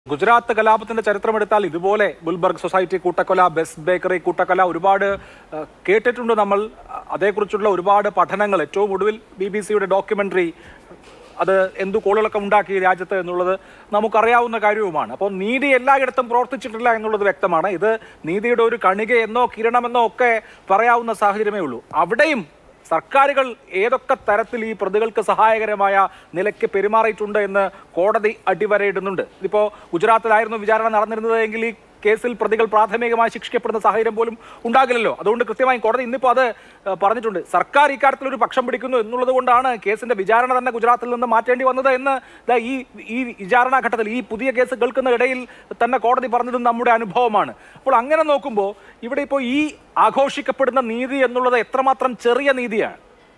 ഗുജറാത്ത് കലാപത്തിന്റെ ചരിത്രമെടുത്താൽ ഇതുപോലെ ഗുൽബർഗ് സൊസൈറ്റി കൂട്ടക്കൊല ബെസ്റ്റ് ബേക്കറി കൂട്ടക്കൊല ഒരുപാട് ആ, കേട്ടിട്ടുണ്ട് നമ്മൾ ആ, അതേക്കുറിച്ചുള്ള ഒരുപാട് പഠനങ്ങൾ ഏറ്റവും ഒടുവിൽ ബി ബി സിയുടെ ഡോക്യുമെന്ററി അത് എന്തു കോളുകളൊക്കെ ഉണ്ടാക്കി ഈ രാജ്യത്ത് എന്നുള്ളത് നമുക്കറിയാവുന്ന കാര്യവുമാണ് അപ്പോൾ നീതി എല്ലായിടത്തും പ്രവർത്തിച്ചിട്ടില്ല എന്നുള്ളത് വ്യക്തമാണ് ഇത് നീതിയുടെ ഒരു കണികയെന്നോ കിരണമെന്നോ ഒക്കെ പറയാവുന്ന സാഹചര്യമേ ഉള്ളൂ അവിടെയും സർക്കാരുകൾ ഏതൊക്കെ തരത്തിൽ ഈ പ്രതികൾക്ക് സഹായകരമായ നിലയ്ക്ക് പെരുമാറിയിട്ടുണ്ട് എന്ന് കോടതി അടിവരയിടുന്നുണ്ട് ഇതിപ്പോ ഗുജറാത്തിലായിരുന്നു വിചാരണ നടന്നിരുന്നത് എങ്കിൽ ഈ കേസിൽ പ്രതികൾ പ്രാഥമികമായി ശിക്ഷിക്കപ്പെടുന്ന സാഹചര്യം പോലും ഉണ്ടാകില്ലല്ലോ അതുകൊണ്ട് കൃത്യമായും കോടതി ഇന്നിപ്പോൾ അത് ഏഹ്, പറഞ്ഞിട്ടുണ്ട് സർക്കാർ ഇക്കാര്യത്തിൽ ഒരു പക്ഷം പിടിക്കുന്നു എന്നുള്ളത് കൊണ്ടാണ് കേസിന്റെ വിചാരണ തന്നെ ഗുജറാത്തിൽ നിന്ന് മാറ്റേണ്ടി വന്നത് എന്ന് ദാ ഈ ഈ വിചാരണ ഘട്ടത്തിൽ ഈ പുതിയ കേസ് കേൾക്കുന്ന ഇടയിൽ തന്നെ കോടതി പറഞ്ഞതും നമ്മുടെ അനുഭവമാണ് അപ്പോൾ അങ്ങനെ നോക്കുമ്പോൾ ഇവിടെ ഇപ്പോൾ ഈ ആഘോഷിക്കപ്പെടുന്ന നീതി എന്നുള്ളത് എത്രമാത്രം ചെറിയ നീതിയാണ്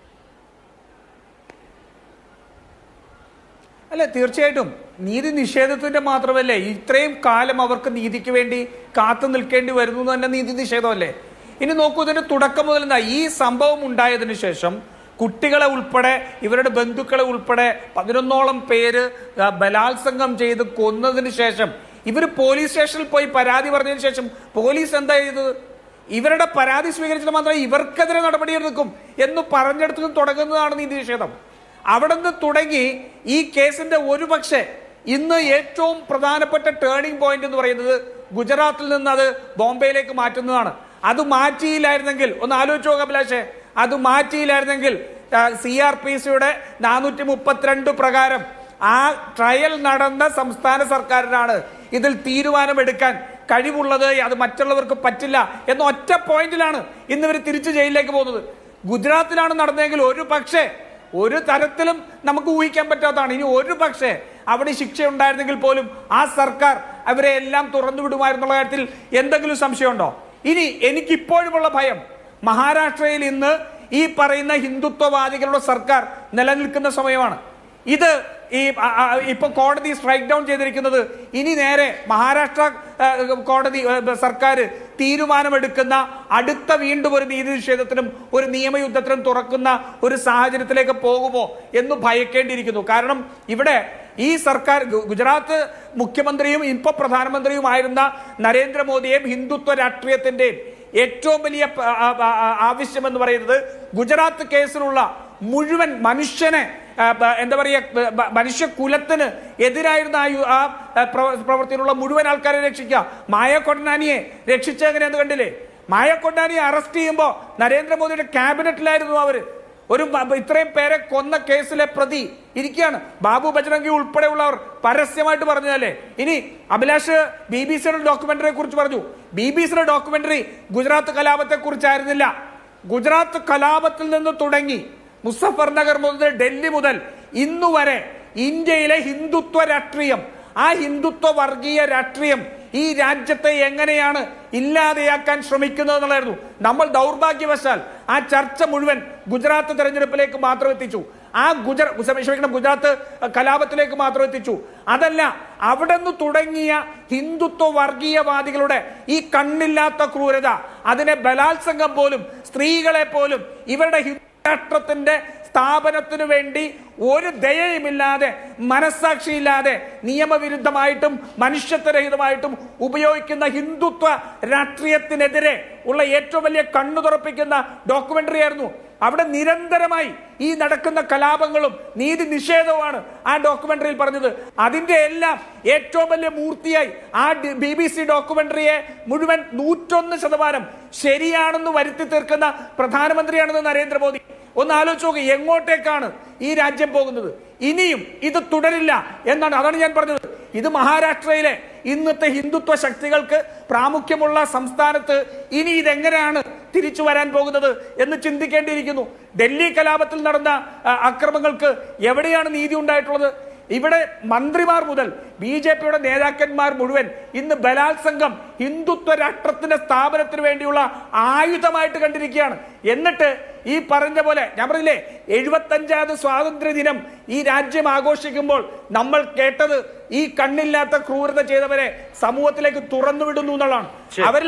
അല്ല തീർച്ചയായിട്ടും നീതി നിഷേധത്തിന്റെ മാത്രമല്ലേ ഇത്രയും കാലം അവർക്ക് നീതിക്ക് വേണ്ടി കാത്തു നിൽക്കേണ്ടി വരുന്നു എന്ന് തന്നെ നീതി നിഷേധമല്ലേ ഇനി നോക്കൂ ഇതിന്റെ തുടക്കം മുതൽ എന്താ ഈ സംഭവം ഉണ്ടായതിനു ശേഷം കുട്ടികളെ ഉൾപ്പെടെ ഇവരുടെ ബന്ധുക്കളെ ഉൾപ്പെടെ പതിനൊന്നോളം പേര് ആ, ബലാത്സംഗം ചെയ്ത് കൊന്നതിന് ശേഷം ഇവർ പോലീസ് സ്റ്റേഷനിൽ പോയി പരാതി പറഞ്ഞതിന് ശേഷം പോലീസ് എന്താ ചെയ്തത് ഇവരുടെ പരാതി സ്വീകരിച്ചിട്ട് മാത്രമേ ഇവർക്കെതിരെ നടപടിയെടുക്കും എന്ന് പറഞ്ഞെടുത്ത് തുടങ്ങുന്നതാണ് നീതി നിഷേധം അവിടെ നിന്ന് തുടങ്ങി ഈ കേസിന്റെ ഒരു പക്ഷേ ഇന്ന് ഏറ്റവും പ്രധാനപ്പെട്ട ടേണിംഗ് പോയിന്റ് എന്ന് പറയുന്നത് ഗുജറാത്തിൽ നിന്ന് അത് ബോംബെയിലേക്ക് മാറ്റുന്നതാണ് അത് മാറ്റിയില്ലായിരുന്നെങ്കിൽ ഒന്ന് ആലോചിച്ച് നോക്കാം അഭിലാഷേ അത് മാറ്റിയില്ലായിരുന്നെങ്കിൽ സി ആർ പി സിയുടെ നാനൂറ്റി മുപ്പത്തിരണ്ട് പ്രകാരം ആ ട്രയൽ നടന്ന സംസ്ഥാന സർക്കാരിനാണ് ഇതിൽ തീരുമാനമെടുക്കാൻ കഴിവുള്ളത് അത് മറ്റുള്ളവർക്ക് പറ്റില്ല എന്ന ഒറ്റ പോയിന്റിലാണ് ഇന്ന് ഇവർ തിരിച്ചു ജയിലിലേക്ക് പോകുന്നത് ഗുജറാത്തിലാണ് നടന്നതെങ്കിൽ ഒരു പക്ഷേ ഒരു തരത്തിലും നമുക്ക് ഊഹിക്കാൻ പറ്റാത്തതാണ് ഇനി ഒരു പക്ഷേ അവിടെ ശിക്ഷ ഉണ്ടായിരുന്നെങ്കിൽ പോലും ആ സർക്കാർ അവരെ എല്ലാം തുറന്നു വിടുമായിരുന്നുള്ള കാര്യത്തിൽ എന്തെങ്കിലും സംശയമുണ്ടോ ഇനി എനിക്കിപ്പോഴുമുള്ള ഭയം മഹാരാഷ്ട്രയിൽ ഇന്ന് ഈ പറയുന്ന ഹിന്ദുത്വവാദികളുടെ സർക്കാർ നിലനിൽക്കുന്ന സമയമാണ് ഇത് ഈ ആ, ആ, ഇപ്പൊ കോടതി സ്ട്രൈക്ക് ഡൗൺ ചെയ്തിരിക്കുന്നത് ഇനി നേരെ മഹാരാഷ്ട്ര ആ, കോടതി ആ, സർക്കാർ തീരുമാനമെടുക്കുന്ന അടുത്ത വീണ്ടും ഒരു നീതി നിഷേധത്തിനും ഒരു നിയമയുദ്ധത്തിനും തുറക്കുന്ന ഒരു സാഹചര്യത്തിലേക്ക് പോകുമോ എന്ന് ഭയക്കേണ്ടിയിരിക്കുന്നു കാരണം ഇവിടെ ഈ സർക്കാർ ഗു- ഗുജറാത്ത് മുഖ്യമന്ത്രിയും ഇപ്പൊ പ്രധാനമന്ത്രിയുമായിരുന്ന നരേന്ദ്രമോദിയെയും ഹിന്ദുത്വ രാഷ്ട്രീയത്തിന്റെയും ഏറ്റവും വലിയ പ- ആ- ആ- ആ- ആവശ്യം എന്ന് പറയുന്നത് ഗുജറാത്ത് കേസിലുള്ള മുഴുവൻ മനുഷ്യനെ ആ, ബ- എന്താ പറയുക ബ- മനുഷ്യ കുലത്തിന് എതിരായിരുന്ന ആ യു- ആ ആ, പ്രവ- പ്രവൃത്തിയിലുള്ള മുഴുവൻ ആൾക്കാരെ രക്ഷിക്കുക മായ കൊണ്ടാനിയെ രക്ഷിച്ച എങ്ങനെയെന്ന് കണ്ടില്ലേ മായ കൊണ്ടാനിയെ അറസ്റ്റ് ചെയ്യുമ്പോൾ നരേന്ദ്രമോദിയുടെ ക്യാബിനറ്റിലായിരുന്നു അവര് ഒരു ബ- ഇത്രയും പേരെ കൊന്ന കേസിലെ പ്രതി ഇരിക്കുകയാണ് ബാബു ബജ്രംഗി ഉൾപ്പെടെയുള്ളവർ പരസ്യമായിട്ട് പറഞ്ഞതല്ലേ ഇനി അഭിലാഷ് ബി ബി സിയുടെ ഡോക്യുമെന്ററിയെ കുറിച്ച് പറഞ്ഞു ബി ബി സിയുടെ ഡോക്യുമെന്ററി ഗുജറാത്ത് കലാപത്തെ കുറിച്ചായിരുന്നില്ല ഗുജറാത്ത് കലാപത്തിൽ നിന്ന് തുടങ്ങി മുസഫർ നഗർ മുതൽ ഡൽഹി മുതൽ ഇന്നു വരെ ഇന്ത്യയിലെ ഹിന്ദുത്വ രാഷ്ട്രീയം ആ ഹിന്ദുത്വ വർഗീയ രാഷ്ട്രീയം ഈ രാജ്യത്തെ എങ്ങനെയാണ് ഇല്ലാതെയാക്കാൻ ശ്രമിക്കുന്നത് എന്നുള്ളതായിരുന്നു നമ്മൾ ദൗർഭാഗ്യവശാൽ ആ ചർച്ച മുഴുവൻ ഗുജറാത്ത് തെരഞ്ഞെടുപ്പിലേക്ക് മാത്രം എത്തിച്ചു ആ ഗുജറ ക്ഷമിക്കണം ഗുജറാത്ത് കലാപത്തിലേക്ക് മാത്രം എത്തിച്ചു അതല്ല അവിടെ നിന്ന് തുടങ്ങിയ ഹിന്ദുത്വ വർഗീയവാദികളുടെ ഈ കണ്ണില്ലാത്ത ക്രൂരത അതിനെ ബലാത്സംഗം പോലും സ്ത്രീകളെ പോലും ഇവരുടെ ഹിന്ദു രാഷ്ട്രത്തിന്റെ സ്ഥാപനത്തിനു വേണ്ടി ഒരു ദയയുമില്ലാതെ മനസ്സാക്ഷിയില്ലാതെ നിയമവിരുദ്ധമായിട്ടും മനുഷ്യത്വരഹിതമായിട്ടും ഉപയോഗിക്കുന്ന ഹിന്ദുത്വ രാഷ്ട്രീയത്തിനെതിരെ ഉള്ള ഏറ്റവും വലിയ കണ്ണു തുറപ്പിക്കുന്ന ഡോക്യുമെന്ററി ആയിരുന്നു അവിടെ നിരന്തരമായി ഈ നടക്കുന്ന കലാപങ്ങളും നീതി നിഷേധവുമാണ് ആ ഡോക്യുമെന്ററിയിൽ പറഞ്ഞത് അതിന്റെ എല്ലാം ഏറ്റവും വലിയ മൂർത്തിയായി ആ ബി ബി സി ഡോക്യുമെന്ററിയെ മുഴുവൻ നൂറ്റൊന്ന് ശതമാനം ശരിയാണെന്ന് വരുത്തി തീർക്കുന്ന പ്രധാനമന്ത്രിയാണെന്ന് നരേന്ദ്രമോദി ഒന്ന് ആലോചിച്ച് നോക്ക് എങ്ങോട്ടേക്കാണ് ഈ രാജ്യം പോകുന്നത് ഇനിയും ഇത് തുടരില്ല എന്നാണ് അതാണ് ഞാൻ പറഞ്ഞത് ഇത് മഹാരാഷ്ട്രയിലെ ഇന്നത്തെ ഹിന്ദുത്വ ശക്തികൾക്ക് പ്രാമുഖ്യമുള്ള സംസ്ഥാനത്ത് ഇനി ഇതെങ്ങനെയാണ് തിരിച്ചു വരാൻ പോകുന്നത് എന്ന് ചിന്തിക്കേണ്ടിയിരിക്കുന്നു ഡൽഹി കലാപത്തിൽ നടന്ന ആ, അക്രമങ്ങൾക്ക് എവിടെയാണ് നീതി ഉണ്ടായിട്ടുള്ളത് ഇവിടെ മന്ത്രിമാർ മുതൽ ബി ജെ പിയുടെ നേതാക്കന്മാർ മുഴുവൻ ഇന്ന് ബലാത്സംഗം ഹിന്ദുത്വ രാഷ്ട്രത്തിന്റെ സ്ഥാപനത്തിന് വേണ്ടിയുള്ള ആയുധമായിട്ട് കണ്ടിരിക്കുകയാണ് എന്നിട്ട് ഈ പറഞ്ഞ പോലെ ഞാൻ പറഞ്ഞില്ലേ എഴുപത്തഞ്ചാമത് സ്വാതന്ത്ര്യ ദിനം ഈ രാജ്യം ആഘോഷിക്കുമ്പോൾ നമ്മൾ കേട്ടത് ഈ കണ്ണില്ലാത്ത ക്രൂരത ചെയ്തവരെ സമൂഹത്തിലേക്ക് തുറന്നു വിടുന്നു എന്നുള്ളതാണ് അവരില്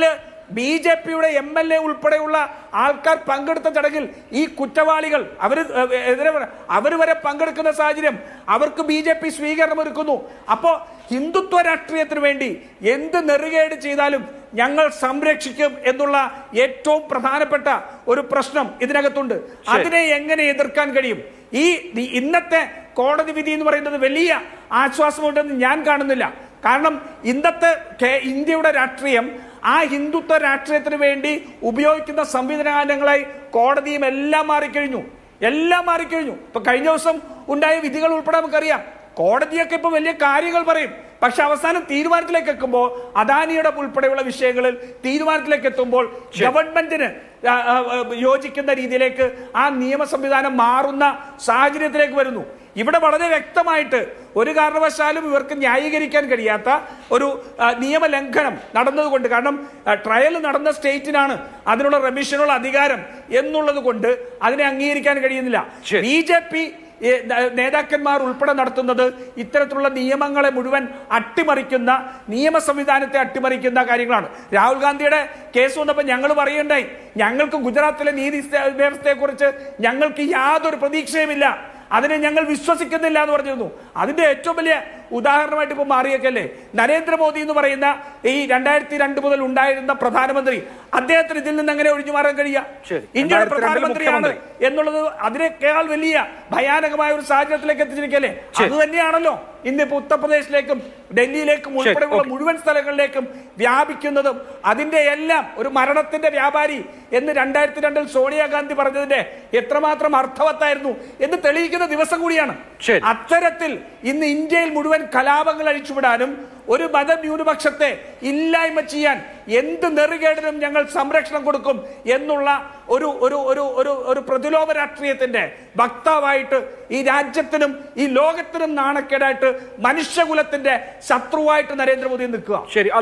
ബി ജെ പിയുടെ എം എൽ എ ഉൾപ്പെടെയുള്ള ആൾക്കാർ പങ്കെടുത്ത ചടങ്ങിൽ ഈ കുറ്റവാളികൾ അവർ എതിരെ അവർ വരെ പങ്കെടുക്കുന്ന സാഹചര്യം അവർക്ക് ബി ജെ പി സ്വീകരണം ഒരുക്കുന്നു അപ്പോ ഹിന്ദുത്വ രാഷ്ട്രീയത്തിന് വേണ്ടി എന്ത് നെറുകേട് ചെയ്താലും ഞങ്ങൾ സംരക്ഷിക്കും എന്നുള്ള ഏറ്റവും പ്രധാനപ്പെട്ട ഒരു പ്രശ്നം ഇതിനകത്തുണ്ട് അതിനെ എങ്ങനെ എതിർക്കാൻ കഴിയും ഈ ഈ ഇന്നത്തെ കോടതി വിധി എന്ന് പറയുന്നത് വലിയ ആശ്വാസമുണ്ടെന്ന് ഞാൻ കാണുന്നില്ല കാരണം ഇന്നത്തെ കേ- ഇന്ത്യയുടെ രാഷ്ട്രീയം ആ ഹിന്ദുത്വ രാഷ്ട്രീയത്തിന് വേണ്ടി ഉപയോഗിക്കുന്ന സംവിധാനങ്ങളായി കോടതിയും എല്ലാം മാറിക്കഴിഞ്ഞു എല്ലാം മാറിക്കഴിഞ്ഞു ഇപ്പൊ കഴിഞ്ഞ ദിവസം ഉണ്ടായ വിധികൾ ഉൾപ്പെടെ നമുക്കറിയാം കോടതിയൊക്കെ ഇപ്പൊ വലിയ കാര്യങ്ങൾ പറയും പക്ഷെ അവസാനം തീരുമാനത്തിലേക്ക് എത്തുമ്പോൾ അദാനിയുടെ ഉൾപ്പെടെയുള്ള വിഷയങ്ങളിൽ തീരുമാനത്തിലേക്ക് എത്തുമ്പോൾ ഗവൺമെന്റിന് ആ, ആ, ആ, യോജിക്കുന്ന രീതിയിലേക്ക് ആ നിയമ സംവിധാനം മാറുന്ന സാഹചര്യത്തിലേക്ക് വരുന്നു ഇവിടെ വളരെ വ്യക്തമായിട്ട് ഒരു കാരണവശാലും ഇവർക്ക് ന്യായീകരിക്കാൻ കഴിയാത്ത ഒരു ആ, നിയമലംഘനം നടന്നതുകൊണ്ട് കാരണം ആ, ട്രയൽ നടന്ന സ്റ്റേറ്റിനാണ് അതിനുള്ള റെമിഷനുള്ള അധികാരം എന്നുള്ളത് കൊണ്ട് അതിനെ അംഗീകരിക്കാൻ കഴിയുന്നില്ല ശരി. ബി ജെ പി നേതാക്കന്മാർ ഉൾപ്പെടെ നടത്തുന്നത് ഇത്തരത്തിലുള്ള നിയമങ്ങളെ മുഴുവൻ അട്ടിമറിക്കുന്ന നിയമ സംവിധാനത്തെ അട്ടിമറിക്കുന്ന കാര്യങ്ങളാണ് രാഹുൽ ഗാന്ധിയുടെ കേസ് വന്നപ്പോൾ ഞങ്ങൾ പറയണ്ടായി ഞങ്ങൾക്ക് ഗുജറാത്തിലെ നീതി വ്യവസ്ഥയെക്കുറിച്ച് ഞങ്ങൾക്ക് യാതൊരു പ്രതീക്ഷയുമില്ല അതിനെ ഞങ്ങൾ വിശ്വസിക്കുന്നില്ല എന്ന് പറഞ്ഞിരുന്നു അതിന്റെ ഏറ്റവും വലിയ ഉദാഹരണമായിട്ട് ഇപ്പൊ മാറിയേക്കല്ലേ നരേന്ദ്രമോദി എന്ന് പറയുന്ന ഈ രണ്ടായിരത്തി രണ്ട് മുതൽ ഉണ്ടായിരുന്ന പ്രധാനമന്ത്രി അദ്ദേഹത്തിന് ഇതിൽ നിന്ന് എങ്ങനെ ഒഴിഞ്ഞു മാറാൻ കഴിയുക ശരി. ഇന്ത്യയുടെ 2002 പ്രധാനമന്ത്രിയാണ് മുഖ്യമന്ത്രി. എന്നുള്ളത് അതിനേക്കാൾ വലിയ ഭയാനകമായ ഒരു സാഹചര്യത്തിലേക്ക് എത്തിച്ചിരിക്കല്ലേ ശരി. അത് തന്നെയാണല്ലോ ഇന്നിപ്പോ ഉത്തർപ്രദേശിലേക്കും ഡൽഹിയിലേക്കും ഉൾപ്പെടെയുള്ള ഓക്കേ. മുഴുവൻ സ്ഥലങ്ങളിലേക്കും വ്യാപിക്കുന്നതും അതിന്റെ എല്ലാം ഒരു മരണത്തിന്റെ വ്യാപാരി എന്ന് രണ്ടായിരത്തി രണ്ടിൽ സോണിയാഗാന്ധി പറഞ്ഞതിന്റെ എത്രമാത്രം അർത്ഥവത്തായിരുന്നു എന്ന് തെളിയിക്കുന്ന ദിവസം കൂടിയാണ് ശരി. അത്തരത്തിൽ ഇന്ന് ഇന്ത്യയിൽ മുഴുവൻ കലാപങ്ങൾ അഴിച്ചുവിടാനും ഒരു മതന്യൂനപക്ഷത്തെ ഇല്ലായ്മ ചെയ്യാൻ എന്ത് നെറുകേടിനും ഞങ്ങൾ സംരക്ഷണം കൊടുക്കും എന്നുള്ള ഒരു ഒരു ഒരു ഒരു ഒരു പ്രതിലോമ രാഷ്ട്രീയത്തിന്റെ വക്താവായിട്ട് ഈ രാജ്യത്തിനും ഈ ലോകത്തിനും നാണക്കേടായിട്ട് മനുഷ്യകുലത്തിന്റെ ശത്രുവായിട്ട് നരേന്ദ്രമോദി നിൽക്കുക ശരി